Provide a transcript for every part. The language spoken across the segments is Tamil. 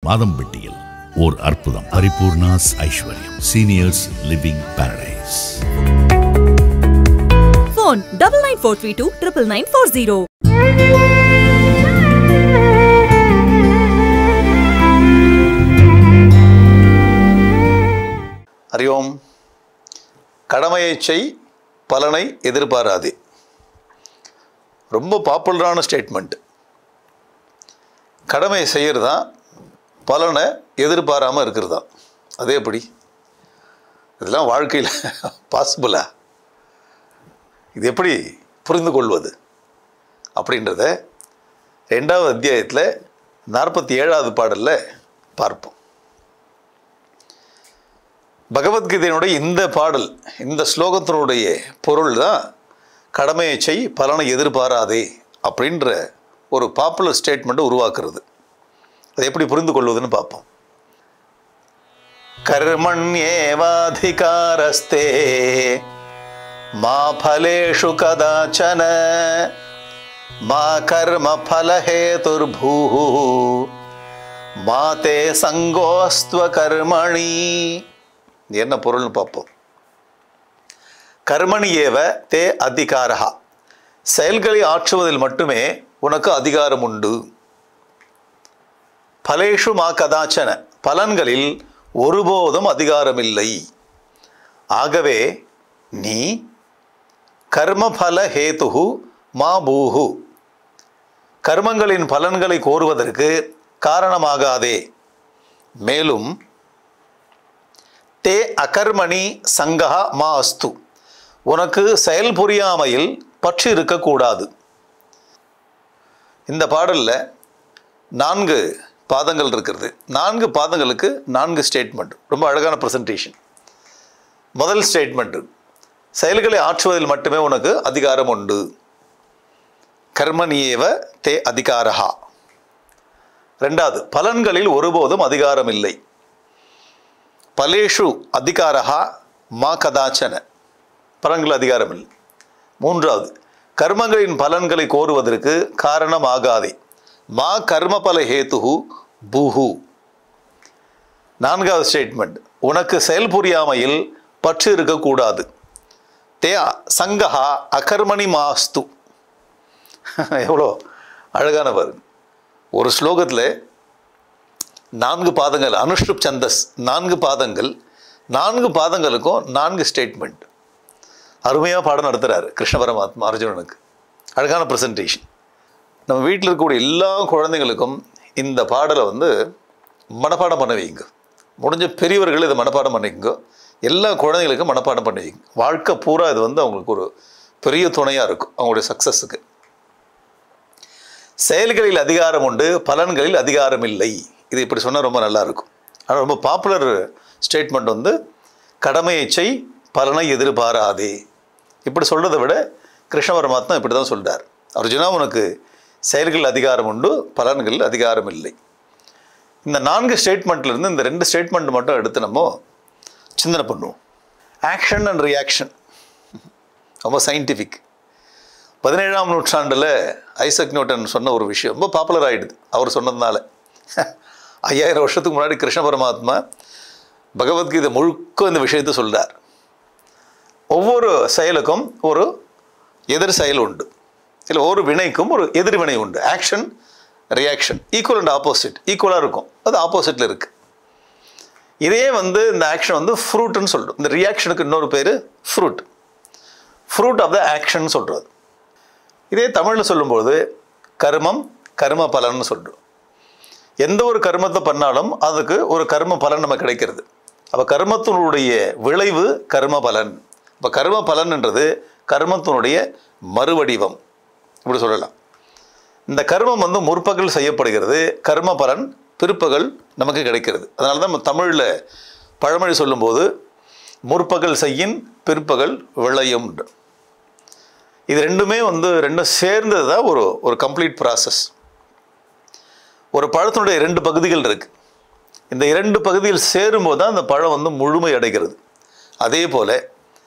மாதம்பட்டியில் ஓர் அற்புதம் Paripoornas Aishwaryam seniors living paradise Phone double nine four three two triple nine four zero. அறியோம் கடமையை செய் பலனை எதிர்பாராதே ரொம்ப பாப்புலரான ஸ்டேட்மெண்ட் கடமையை செய்கிறதா பலனை எதிர்பாராமல் இருக்கிறதா அது எப்படி இதெல்லாம் வாழ்க்கையில் பாசிபிளா இது எப்படி புரிந்து கொள்வது அப்படின்றத ரெண்டாவது அத்தியாயத்தில் நாற்பத்தி ஏழாவது பாடலில் பார்ப்போம் பகவத்கீதையினுடைய இந்த பாடல் இந்த ஸ்லோகத்தினுடைய பொருள் தான் கடமையை செய் பலனை எதிர்பாராதே அப்படின்ற ஒரு பாப்புலர் ஸ்டேட்மெண்ட்டை உருவாக்குறது அதை எப்படி புரிந்து கொள்வதுன்னு பார்ப்போம் கர்மண்யேவாதிகாரஸ்தே மா ஃபலேஷு கதாச்சன மா கர்ம ஃபலஹேதுர்பூ மா தே சங்கோஸ்துவ கர்மணி இது என்ன பொருள்னு பார்ப்போம் கர்மணி ஏவ தே அதிகாரா செயல்களை ஆற்றுவதில் மட்டுமே உனக்கு அதிகாரம் உண்டு பலேஷு மா கதாச்சன பலன்களில் ஒருபோதும் அதிகாரமில்லை ஆகவே நீ கர்மபல ஹேதுகு மா பூஹு கர்மங்களின் பலன்களை கோருவதற்கு காரணமாகாதே மேலும் தே அகர்மணி சங்கா மா அஸ்து உனக்கு செயல் புரியாமையில் பற்று இருக்கக்கூடாது இந்த பாடலில் நான்கு பாதங்கள் இருக்கிறது நான்கு பாதங்களுக்கு நான்கு ஸ்டேட்மெண்ட் ரொம்ப அழகான ப்ரெசன்டேஷன் முதல் ஸ்டேட்மெண்ட்டு செயல்களை ஆற்றுவதில் மட்டுமே உனக்கு அதிகாரம் உண்டு கர்மனியேவ தே அதிகாரஹா ரெண்டாவது பலன்களில் ஒருபோதும் அதிகாரம் இல்லை பலேஷு அதிகாரஹா மா கதாச்சன பலன்கள் அதிகாரம் இல்லை மூன்றாவது கர்மங்களின் பலன்களை கோருவதற்கு காரணமாகாதே மா கர்மபல ஹேத்துஹு பூஹு நான்காவது ஸ்டேட்மெண்ட் உனக்கு செயல் புரியாமையில் பற்று இருக்கக்கூடாது தே சங்கஹா அகர்மணி மாஸ்து எவ்வளோ அழகான பாருங்க ஒரு ஸ்லோகத்தில் நான்கு பாதங்கள் அனுஷ்டுப் சந்தஸ் நான்கு பாதங்கள் நான்கு பாதங்களுக்கும் நான்கு ஸ்டேட்மெண்ட் அருமையாக பாடம் நடத்துகிறார் கிருஷ்ண பரமாத்மா அர்ஜுனனுக்கு அழகான ப்ரெசன்டேஷன் நம்ம வீட்டில் இருக்கக்கூடிய எல்லா குழந்தைங்களுக்கும் இந்த பாடலை வந்து மனப்பாடம் பண்ண வைங்க முடிஞ்ச பெரியவர்கள் இதை மனப்பாடம் பண்ணிக்கங்க எல்லா குழந்தைங்களுக்கும் மனப்பாடம் பண்ணி வைங்க வாழ்க்கை பூரா இது வந்து அவங்களுக்கு ஒரு பெரிய துணையாக இருக்கும் அவங்களுடைய சக்ஸஸுக்கு செயல்களில் அதிகாரம் உண்டு பலன்களில் அதிகாரம் இல்லை இது இப்படி சொன்னால் ரொம்ப நல்லா இருக்கும் ஆனால் ரொம்ப பாப்புலர் ஸ்டேட்மெண்ட் வந்து கடமையை செய் பலனை எதிர்பாராதே இப்படி சொல்கிறத விட கிருஷ்ண பரமாத்மா இப்படி தான் சொல்கிறார் அர்ஜுனா உனக்கு செயல்களில் அதிகாரம் உண்டு பலன்களில் அதிகாரம் இல்லை இந்த நான்கு ஸ்டேட்மெண்ட்லேருந்து இந்த ரெண்டு ஸ்டேட்மெண்ட் மட்டும் எடுத்து நம்ம சிந்தனை பண்ணுவோம் ஆக்ஷன் அண்ட் ரியாக்ஷன் ரொம்ப சயின்டிஃபிக் பதினேழாம் நூற்றாண்டில் ஐசக் நியூட்டன் சொன்ன ஒரு விஷயம் ரொம்ப பாப்புலர் ஆகிடுது அவர் சொன்னதுனால ஐயாயிரம் வருஷத்துக்கு முன்னாடி கிருஷ்ண பரமாத்மா பகவத்கீதை முழுக்க இந்த விஷயத்தை சொல்கிறார் ஒவ்வொரு செயலுக்கும் ஒரு எதிர் செயல் உண்டு இல்லை ஒரு வினைக்கும் ஒரு எதிர்வினை உண்டு action reaction equal and opposite ஈக்குவலாக இருக்கும் அது ஆப்போசிட்டில் இருக்குது இதே வந்து இந்த ஆக்ஷன் வந்து ஃப்ரூட்னு சொல்கிறோம் இந்த ரியாக்ஷனுக்கு இன்னொரு பேர் fruit fruit of the action சொல்கிறது இதே தமிழில் சொல்லும்போது கர்மம் கர்ம பலன்னு சொல்கிறோம் எந்த ஒரு கர்மத்தை பண்ணாலும் அதுக்கு ஒரு கர்ம பலன் நம்ம கிடைக்கிறது அப்போ கர்மத்தினுடைய விளைவு கர்ம பலன் இப்போ கர்ம பலன்ன்றது கர்மத்தினுடைய மறுவடிவம் இப்படி சொல்லலாம் இந்த கர்மம் வந்து முற்பகல் செய்யப்படுகிறது கர்ம பலன் பிற்பகல் நமக்கு கிடைக்கிறது அதனால தான் நம்ம தமிழில் பழமொழி சொல்லும்போது முற்பகல் செய்யின் பிற்பகல் விளையும் இது ரெண்டுமே வந்து ரெண்டும் சேர்ந்தது தான் ஒரு ஒரு கம்ப்ளீட் ப்ராசஸ் ஒரு பழத்தினுடைய ரெண்டு பகுதிகள் இருக்குது இந்த இரண்டு பகுதிகள் சேரும்போது தான் அந்த பழம் வந்து முழுமை அடைகிறது அதே போல்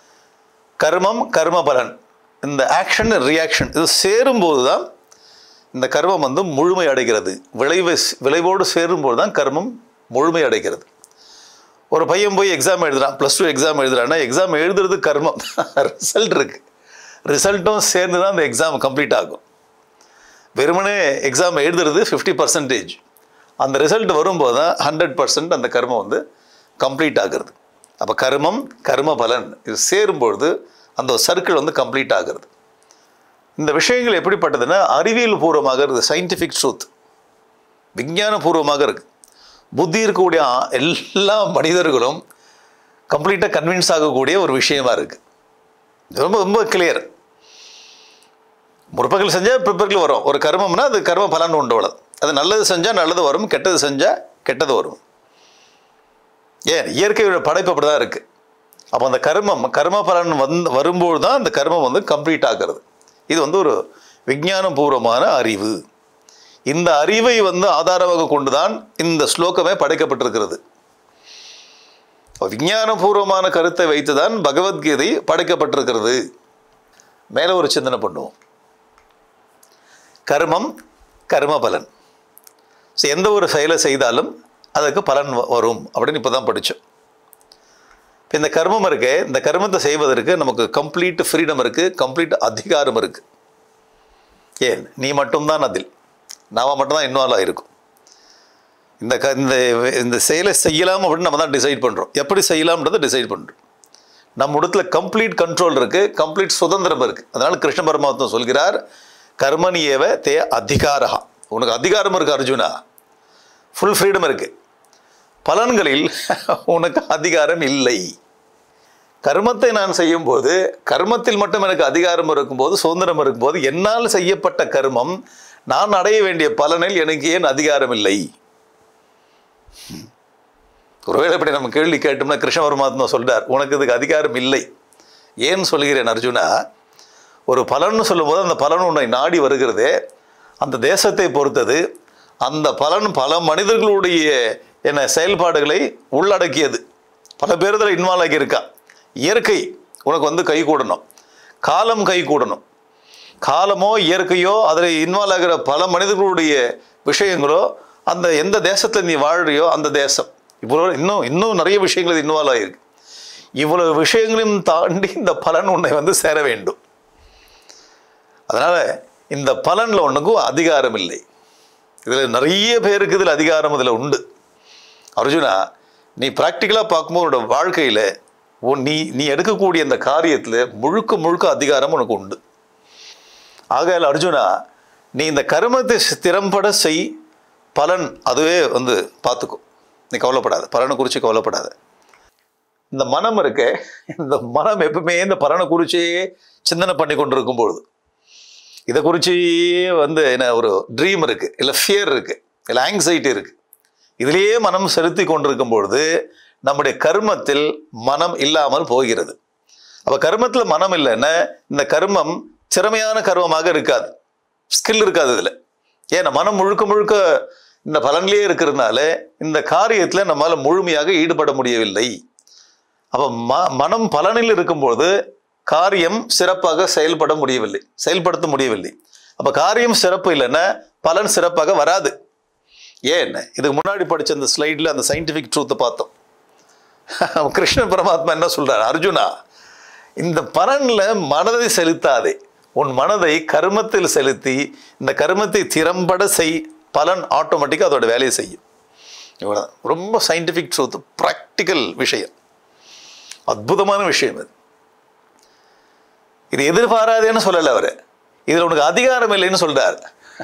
கர்மம் கர்ம பலன் இந்த ஆக்ஷன் ரியாக்ஷன் இது சேரும்போது தான் இந்த கர்மம் வந்து முழுமை அடைகிறது விளைவை விளைவோடு சேரும்போது தான் கர்மம் முழுமை அடைகிறது ஒரு பையன் போய் எக்ஸாம் எழுதுறான் ப்ளஸ் டூ எக்ஸாம் எழுதுறான்னா எக்ஸாம் எழுதுறது கர்மம் ரிசல்ட் இருக்கு ரிசல்ட்டும் சேர்ந்து தான் அந்த எக்ஸாம் கம்ப்ளீட் ஆகும் வெறுமனே எக்ஸாம் எழுதுறது ஃபிஃப்டி பர்சன்டேஜ் அந்த ரிசல்ட் வரும்போது தான் ஹண்ட்ரட் பர்சன்ட் அந்த கர்மம் வந்து கம்ப்ளீட் ஆகிறது அப்போ கர்மம் கர்ம பலன் இது சேரும்பொழுது அந்த சர்க்கிள் வந்து கம்ப்ளீட் ஆகிறது இந்த விஷயங்கள் எப்படிப்பட்டதுன்னா அறிவியல் பூர்வமாக இருக்குது சயின்டிஃபிக் ட்ரூத் விஞ்ஞான பூர்வமாக இருக்கு புத்தி இருக்கக்கூடிய ஆ- எல்லா மனிதர்களும் கம்ப்ளீட்டாக கன்வின்ஸ் ஆகக்கூடிய ஒரு விஷயமா இருக்கு இது ரொம்ப ரொம்ப கிளியர் முற்பகல் செஞ்சால் பிற்பகல் வரும் ஒரு கர்மம்னா அது கர்ம பலன் உண்டு அவ்வளவு. அது நல்லது செஞ்சால் நல்லது வரும் கெட்டது செஞ்சால் கெட்டது வரும் ஏன் இயற்கையோட படைப்பு அப்படி தான் இருக்குது அப்போ அந்த கர்மம் கர்ம பலன் வந்து வரும்போது தான் அந்த கர்மம் வந்து கம்ப்ளீட் ஆகிறது இது வந்து ஒரு விஞ்ஞான பூர்வமான அறிவு இந்த அறிவை வந்து ஆதாரமாக கொண்டு தான் இந்த ஸ்லோகமே படைக்கப்பட்டிருக்கிறது அப்ப விஞ்ஞானபூர்வமான கருத்தை வைத்து தான் பகவத்கீதை படைக்கப்பட்டிருக்கிறது மேலே ஒரு சிந்தனை பண்ணுவோம் கர்மம் கர்ம பலன் ஸோ எந்த ஒரு செயலை செய்தாலும் அதுக்கு பலன் வ- வரும் அப்படின்னு இப்போ தான் படித்தோம் இப்போ இந்த கர்மம் இருக்கே இந்த கர்மத்தை செய்வதற்கு நமக்கு கம்ப்ளீட் ஃப்ரீடம் இருக்குது கம்ப்ளீட் அதிகாரம் இருக்குது ஏன் நீ மட்டும்தான் அதில் நாம மட்டும்தான் இன்வால்வ் ஆகிருக்கும் இந்த க இந்த இந்த செயலை செய்யலாம் அப்படின்னு நம்ம தான் டிசைட் பண்ணுறோம் எப்படி செய்யலாம்ன்றதை டிசைட் பண்ணுறோம் நம்ம இடத்துல கம்ப்ளீட் கண்ட்ரோல் இருக்குது கம்ப்ளீட் சுதந்திரம் இருக்குது அதனால கிருஷ்ண பரமாத்மா சொல்கிறார் கர்மணியேவ தே அதிகாரா உனக்கு அதிகாரம் இருக்குது அர்ஜுனா ஃபுல் ஃப்ரீடம் இருக்குது பலன்களில் உனக்கு அதிகாரம் இல்லை கர்மத்தை நான் செய்யும்போது கர்மத்தில் மட்டும் எனக்கு அதிகாரம் இருக்கும்போது சுதந்திரம் இருக்கும்போது என்னால் செய்யப்பட்ட கர்மம் நான் அடைய வேண்டிய பலனில் எனக்கு ஏன் அதிகாரம் இல்லை ஒருவேளை இப்படி நம்ம கேள்வி கேட்டோம்னா கிருஷ்ண பரமாத்மா சொல்றார் உனக்கு இதுக்கு அதிகாரம் இல்லை ஏன் சொல்கிறேன் அர்ஜுனா ஒரு பலன்னு சொல்லும்போது அந்த பலன் உன்னை நாடி வருகிறதே அந்த தேசத்தை பொறுத்தது அந்த பலன் பல மனிதர்களுடைய என்ன செயல்பாடுகளை உள்ளடக்கியது பல பேர் இதில் இன்வால்வ் ஆகியிருக்கா இயற்கை உனக்கு வந்து கை கூடணும் காலம் கை கூடணும் காலமோ இயற்கையோ அதில் இன்வால்வ் ஆகிற பல மனிதர்களுடைய விஷயங்களோ அந்த எந்த தேசத்தில் நீ வாழ்றியோ அந்த தேசம் இவ்வளோ இன்னும் இன்னும் நிறைய விஷயங்கள் இன்வால்வ் ஆகிருக்கு இவ்வளவு விஷயங்களையும் தாண்டி இந்த பலன் உன்னை வந்து சேர வேண்டும் அதனால் இந்த பலனில் ஒன்றுக்கும் அதிகாரம் இல்லை இதில் நிறைய பேருக்கு இதில் அதிகாரம் இதில் உண்டு அர்ஜுனா நீ ப்ராக்டிக்கலாக பார்க்கும்போது உன்னோட வாழ்க்கையில் உன் நீ நீ எடுக்கக்கூடிய இந்த காரியத்தில் முழுக்க முழுக்க அதிகாரம் உனக்கு உண்டு ஆகையால் அர்ஜுனா நீ இந்த கர்மத்தை திறம்பட செய் பலன் அதுவே வந்து பார்த்துக்கோ நீ கவலைப்படாத பலனை குறித்து கவலைப்படாத இந்த மனம் இருக்கே இந்த மனம் எப்பவுமே இந்த பலனை குறிச்சே சிந்தனை பண்ணி கொண்டிருக்கும் பொழுது இதை குறித்து வந்து என்ன ஒரு ட்ரீம் இருக்குது இல்லை ஃபியர் இருக்குது இல்லை ஆங்ஸைட்டி இருக்குது இதிலேயே மனம் செலுத்தி கொண்டிருக்கும் பொழுது நம்முடைய கர்மத்தில் மனம் இல்லாமல் போகிறது அப்போ கர்மத்தில் மனம் இல்லைன்னா இந்த கர்மம் திறமையான கர்மமாக இருக்காது ஸ்கில் இருக்காது இதில் ஏன்னா மனம் முழுக்க முழுக்க இந்த பலன்லேயே இருக்கிறதுனால இந்த காரியத்தில் நம்மால் முழுமையாக ஈடுபட முடியவில்லை அப்போ ம மனம் பலனில் இருக்கும்போது காரியம் சிறப்பாக செயல்பட முடியவில்லை செயல்படுத்த முடியவில்லை அப்போ காரியம் சிறப்பு இல்லைன்னா பலன் சிறப்பாக வராது ஏன் இதுக்கு முன்னாடி படிச்ச அந்த ஸ்லைடில் அந்த சயின்டிஃபிக் ட்ரூத்தை பார்த்தோம் கிருஷ்ண பரமாத்மா என்ன சொல்றார் அர்ஜுனா இந்த பலனில் மனதை செலுத்தாதே உன் மனதை கர்மத்தில் செலுத்தி இந்த கர்மத்தை திறம்பட செய் பலன் ஆட்டோமேட்டிக்காக அதோட வேலையை செய்யும் இவ்வளோ ரொம்ப சயின்டிஃபிக் ட்ரூத் ப்ராக்டிக்கல் விஷயம் அற்புதமான விஷயம் இது இது எதிர்பாராதேன்னு சொல்லலை அவர் இதில் உனக்கு அதிகாரம் இல்லைன்னு சொல்றார்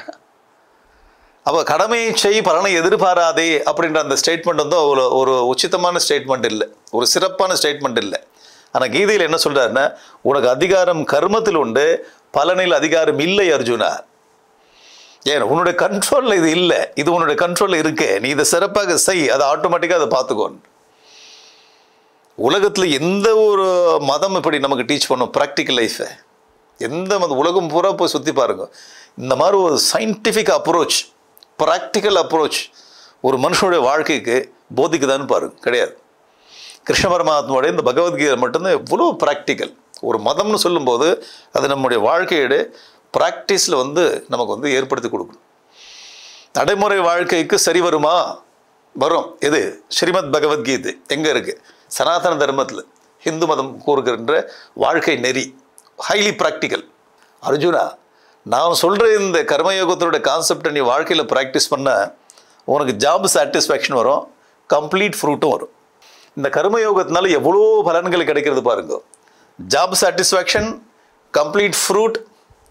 அப்போ கடமையை செய் பலனை எதிர்பாராதே அப்படின்ற அந்த ஸ்டேட்மெண்ட் வந்து ஒரு ஒரு உச்சிதமான ஸ்டேட்மெண்ட் இல்லை ஒரு சிறப்பான ஸ்டேட்மெண்ட் இல்லை ஆனால் கீதையில் என்ன சொல்றாருன்னா உனக்கு அதிகாரம் கர்மத்தில் உண்டு பலனில் அதிகாரம் இல்லை அர்ஜுனா ஏன் உன்னுடைய கண்ட்ரோலில் இது இல்லை இது உன்னுடைய கண்ட்ரோலில் இருக்கு நீ இதை சிறப்பாக செய் அதை ஆட்டோமேட்டிக்காக அதை பார்த்துக்கோன்னு உலகத்தில் எந்த ஒரு மதம் இப்படி நமக்கு டீச் பண்ணும் ப்ராக்டிக்கல் லைஃப்பை எந்த மதம் உலகம் பூரா போய் சுற்றி பாருங்க இந்த மாதிரி ஒரு சயின்டிஃபிக் அப்ரோச் ப்ராக்டிக்கல் அப்ரோச் ஒரு மனுஷனுடைய வாழ்க்கைக்கு போதிக்குதான்னு பாருங்க கிடையாது கிருஷ்ண பரமாத்மாவுடைய இந்த பகவத்கீதை மட்டும்தான் எவ்வளோ ப்ராக்டிக்கல் ஒரு மதம்னு சொல்லும்போது அது நம்முடைய வாழ்க்கையோட ப்ராக்டிஸில் வந்து நமக்கு வந்து ஏற்படுத்தி கொடுக்கணும் நடைமுறை வாழ்க்கைக்கு சரி வருமா வரும் எது ஸ்ரீமத் பகவத்கீதை எங்கே இருக்குது சனாதன தர்மத்தில் ஹிந்து மதம் கூறுகின்ற வாழ்க்கை நெறி ஹைலி ப்ராக்டிக்கல் அர்ஜுனா நான் சொல்கிற இந்த கர்மயோகத்தோட கான்செப்டை நீ வாழ்க்கையில் ப்ராக்டிஸ் பண்ண உனக்கு ஜாப் சாட்டிஸ்ஃபேக்ஷன் வரும் கம்ப்ளீட் ஃப்ரூட்டும் வரும் இந்த கர்மயோகத்தினால எவ்வளோ பலன்கள் கிடைக்கிறது பாருங்க job satisfaction complete fruit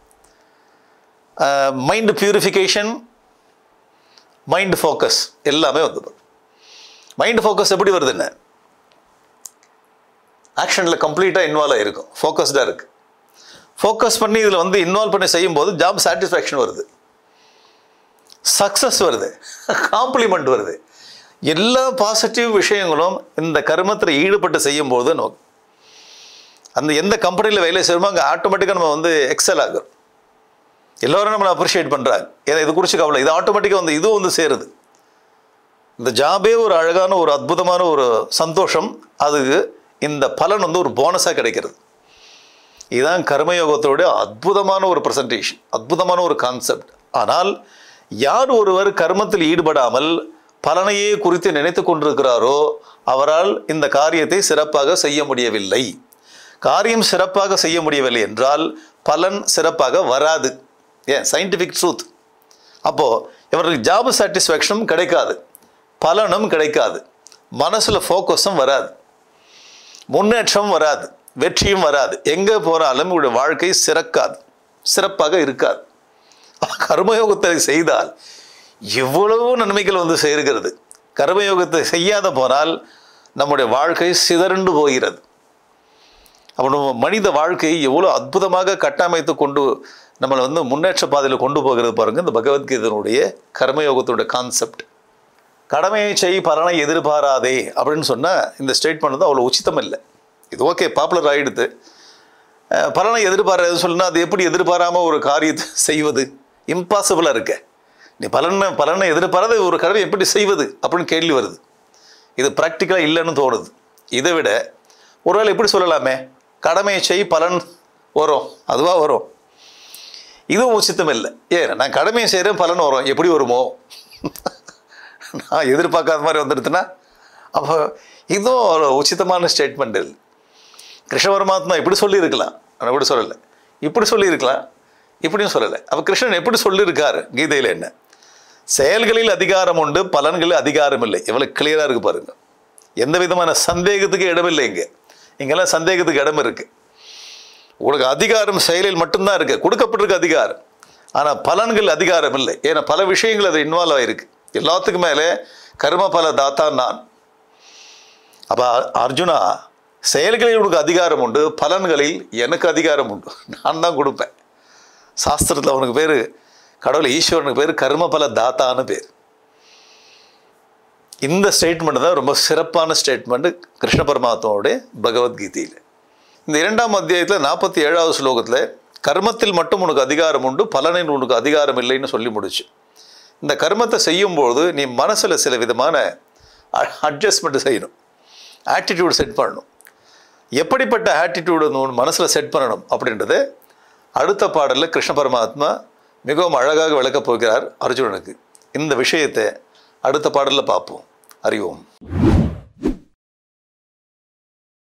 mind purification mind focus எல்லாமே வந்து மைண்ட் ஃபோக்கஸ் எப்படி வருதுன்னு ஆக்ஷனில் கம்ப்ளீட்டாக இன்வால்வ் ஆகிருக்கும் ஃபோக்கஸ்டாக இருக்குது ஃபோக்கஸ் பண்ணி இதில் வந்து இன்வால்வ் பண்ணி செய்யும்போது ஜாப் சாட்டிஸ்ஃபேக்ஷன் வருது சக்ஸஸ் வருது காம்ப்ளிமெண்ட் வருது எல்லா பாசிட்டிவ் விஷயங்களும் இந்த கர்மத்தில் ஈடுபட்டு செய்யும்போது நமக்கு அந்த எந்த கம்பெனியில் வேலை செய்யணுமோ அங்கே ஆட்டோமேட்டிக்காக நம்ம வந்து எக்ஸல் ஆகும் எல்லோரும் நம்மளை அப்ரிஷியேட் பண்ணுறாங்க ஏன்னா இது குறித்து கவலை இது ஆட்டோமேட்டிக்காக வந்து இதுவும் வந்து சேருது இந்த ஜாபே ஒரு அழகான ஒரு அற்புதமான ஒரு சந்தோஷம் அதுக்கு இந்த பலன் வந்து ஒரு போனஸாக கிடைக்கிறது இதுதான் கர்மயோகத்தோட அற்புதமான ஒரு ப்ரெசன்டேஷன் அற்புதமான ஒரு கான்செப்ட் ஆனால் யார் ஒருவர் கர்மத்தில் ஈடுபடாமல் பலனையே குறித்து நினைத்து கொண்டிருக்கிறாரோ அவரால் இந்த காரியத்தை சிறப்பாக செய்ய முடியவில்லை காரியம் சிறப்பாக செய்ய முடியவில்லை என்றால் பலன் சிறப்பாக வராது ஏன் சயின்டிஃபிக் ட்ரூத் அப்போது இவர்களுக்கு ஜாப் சாட்டிஸ்ஃபேக்ஷனும் கிடைக்காது பலனும் கிடைக்காது மனசில் ஃபோக்கஸும் வராது முன்னேற்றம் வராது வெற்றியும் வராது எங்கே போனாலும் உங்களுடைய வாழ்க்கை சிறக்காது சிறப்பாக இருக்காது கர்மயோகத்தை செய்தால் எவ்வளவோ நன்மைகள் வந்து சேர்கிறது கர்மயோகத்தை செய்யாத போனால் நம்முடைய வாழ்க்கை சிதறண்டு போகிறது அப்போ நம்ம மனித வாழ்க்கையை எவ்வளோ அற்புதமாக கட்டமைத்து கொண்டு நம்மளை வந்து முன்னேற்ற பாதையில் கொண்டு போகிறது பாருங்கள் இந்த பகவத்கீதனுடைய கர்மயோகத்தினுடைய கான்செப்ட் கடமையை செய் பலனை எதிர்பாராதே அப்படின்னு சொன்னால் இந்த ஸ்டேட்மெண்ட் வந்து அவ்வளோ உச்சிதம் இல்லை இது ஓகே பாப்புலர் ஆகிடுது அஹ், பலனை எதிர்பாராது சொல்லுனா அது எப்படி எதிர்பாராமல் ஒரு காரியத்தை செய்வது இம்பாசிபிளாக இருக்க நீ பலனை பலனை எதிர்பாராத ஒரு கடமை எப்படி செய்வது அப்படின்னு கேள்வி வருது இது ப்ராக்டிக்கலாக இல்லைன்னு தோணுது இதை விட ஒருவேளை எப்படி சொல்லலாமே கடமையை செய் பலன் வரும் அதுவாக வரும் இதுவும் உச்சித்தம் இல்லை ஏன் நான் கடமையை செய்கிறேன் பலன் வரும் எப்படி வருமோ நான் எதிர்பார்க்காத மாதிரி வந்துடுதுன்னா அப்போ இதுவும் ஒரு உச்சிதமான ஸ்டேட்மெண்ட் இல்லை கிருஷ்ண பரமாத்மா இப்படி சொல்லியிருக்கலாம் ஆனால் இப்படி சொல்லலை இப்படி சொல்லியிருக்கலாம் இப்படியும் சொல்லலை அப்போ கிருஷ்ணன் எப்படி சொல்லியிருக்காரு கீதையில் என்ன செயல்களில் அதிகாரம் உண்டு பலன்களில் அதிகாரம் இல்லை எவ்வளோ கிளியராக இருக்கு பாருங்க எந்த விதமான சந்தேகத்துக்கு இடமில்லை இங்கே இங்கெல்லாம் சந்தேகத்துக்கு இடம் இருக்குது உனக்கு அதிகாரம் செயலில் மட்டும்தான் இருக்குது கொடுக்கப்பட்டிருக்க அதிகாரம் ஆனால் பலன்கள் அதிகாரம் இல்லை ஏன்னா பல விஷயங்கள் அது இன்வால்வ் ஆகிருக்கு எல்லாத்துக்கும் மேலே கர்ம பல தாத்தா நான் அப்போ அர்ஜுனா செயல்களில் உனக்கு அதிகாரம் உண்டு பலன்களில் எனக்கு அதிகாரம் உண்டு நான் தான் கொடுப்பேன் சாஸ்திரத்தில் அவனுக்கு பேர் கடவுள் ஈஸ்வரனுக்கு பேர் கர்ம பல தாத்தான்னு பேர் இந்த ஸ்டேட்மெண்ட் தான் ரொம்ப சிறப்பான ஸ்டேட்மெண்ட் கிருஷ்ண பரமாத்மாவுடைய பகவத்கீதையில் இந்த இரண்டாம் அத்தியாயத்தில் நாற்பத்தி ஏழாவது ஸ்லோகத்தில் கர்மத்தில் மட்டும் உனக்கு அதிகாரம் உண்டு பலனில் உனக்கு அதிகாரம் இல்லைன்னு சொல்லி முடிச்சு இந்த கர்மத்தை செய்யும்போது நீ மனசில் சில விதமான அட்ஜஸ்ட்மெண்ட் செய்யணும் ஆட்டிடியூட் செட் பண்ணணும் எப்படிப்பட்ட ஆட்டிடியூடு உன் மனசில் செட் பண்ணணும் அப்படின்றத அடுத்த பாடலில் கிருஷ்ண பரமாத்மா மிகவும் அழகாக விளக்கப் போகிறார் அர்ஜுனனுக்கு இந்த விஷயத்தை அடுத்த பாடலில் பார்ப்போம் அறிவோம்